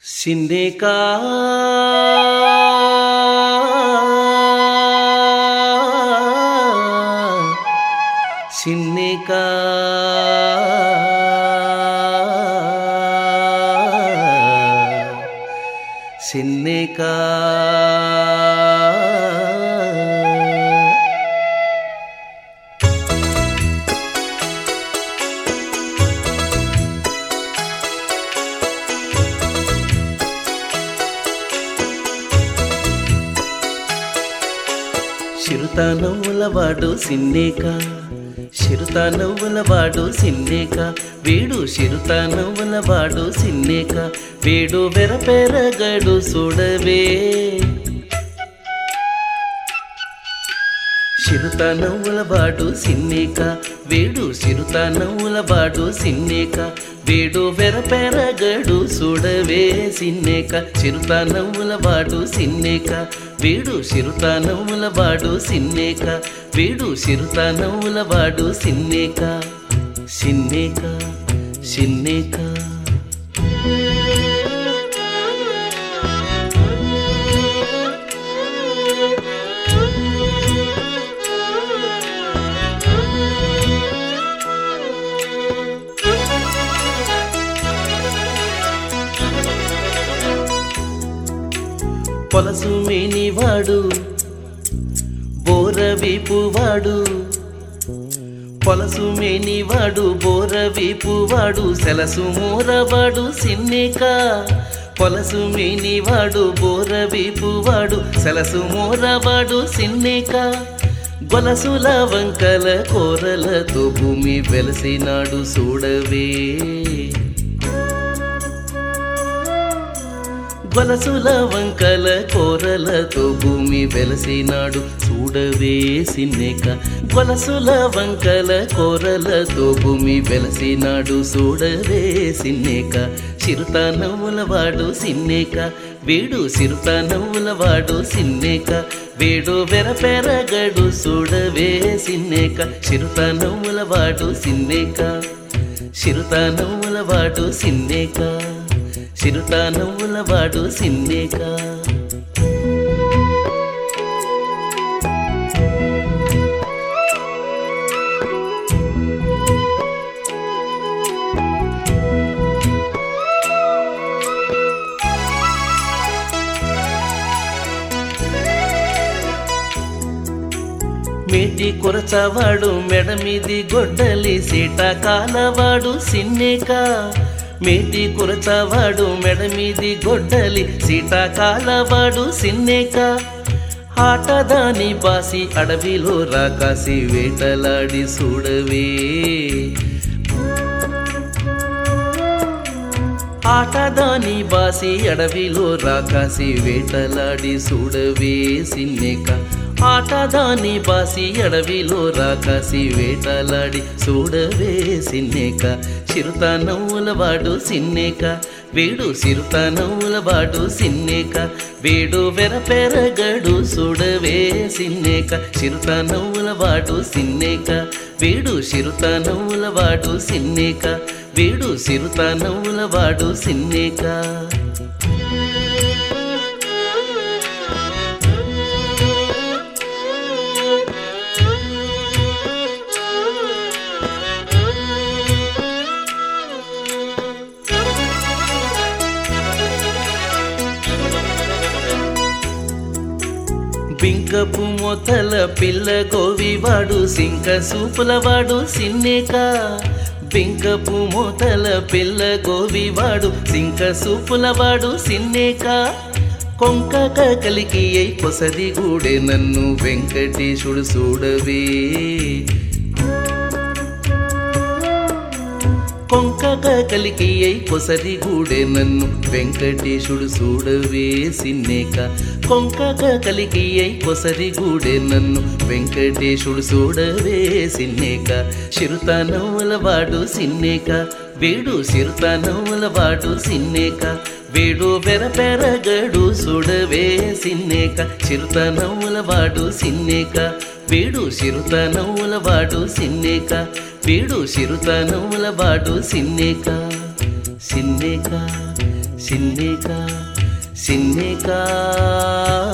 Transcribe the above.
సిన్నేకా సిన్నేకా సిన్నేకా చిరుత నవ్వులవాడు సిన్నేక చిరుత నవ్వులవాడు సిన్నేక వీడు చిరుత నవ్వులవాడు సిన్నేక వీడు వెరపెరగడు చూడవే చిరుత నవ్వులవాడు సిన్నేక వీడు చిరుత నవ్వులవాడు సిన్నేక వీడు వెరపెరగడు చూడవే సిన్నేక చిరుత నవ్వులవాడు సిన్నేక వీడు చిరుత నవ్వులవాడు సిన్నేక వీడు చిరుత నవ్వులవాడు సిన్నేక సిన్నేక సిన్నేక పొలసు మేనివాడు బోరవీపువాడు పొలసు మేనివాడు బోరవీపువాడు సెలసు మోరవాడు సిన్నేక పొలసు మేనివాడు బోరవీపువాడు సెలసు మోరవాడు సిన్నేక గొలసుల వంకల కోరలతో భూమి వెలసినాడు చూడవే గొలసుల వంకల కోరలతో భూమి వెలసినాడు చూడవే సిన్నేక గొలసుల వంకల కోరలతో భూమి వెలసినాడు చూడవే సిన్నేక చిరుత నవ్వులవాడు సిన్నేక వీడు చిరుత నవ్వులవాడు సిన్నేక వీడు వెరపెరగడు చూడవే సిన్నేక చిరుత నవ్వులవాడు సిన్నేక చిరుత నవ్వులవాడు సిన్నేక చిరుత నవ్వులవాడు సిన్నేక మేటి కొరచవాడు మెడ మీది గొడ్డలి సీట కాలవాడు సిన్నేక మేటి కురచవాడు మెడ మీది గొడ్డలి సీట కాలవాడు సిన్నేక ఆటదాని బాసి అడవిలో రాకాసి వేటలాడి చూడవే ఆటదాని బాసి అడవిలో రాకాసి వేటలాడి చూడవే సిన్నేక ఆటదాని బాసి అడవిలో రాకాసి వేటలాడి చూడవే సిన్నేక చిరుత నవ్వులవాడు సిన్నేక వీడు చిరుత నవ్వులవాడు సిన్నేక వీడు వెరపెరగడు చూడవే సిన్నేక చిరుత నవ్వులవాడు సిన్నేక వీడు చిరుత నవ్వులవాడు సిన్నేక వీడు చిరుత నవ్వులవాడు సిన్నేక బింకపు మొతల పిల్ల గోవివాడు సింక సూపులవాడు సిన్నేక బింకపు మొతల పిల్ల గోవివాడు సింక సూపులవాడు సిన్నేక కొంకక కలికి అయి పొసది గూడే నన్ను వెంకటేశుడు చూడవే కొంకక కలికి అయి పొసరి గూడే నన్ను వెంకటేశుడు చూడవే సిన్నేక కొంకక కలికి అయి పొసరి గూడే నన్ను వెంకటేశుడు చూడవే సిన్నేక చిరుత నవ్వులవాడు సిన్నేక వీడు చిరుత నవ్వులవాడు సిన్నేక వీడు పెరపెరగడు చూడవే సిన్నేక చిరుత నవ్వులవాడు సిన్నేక వీడు చిరుత నవ్వులవాడు సిన్నేక వీడు చిరుత నవ్వులవాడు సిన్నేక సిన్నేక సిన్నేక సిన్నేక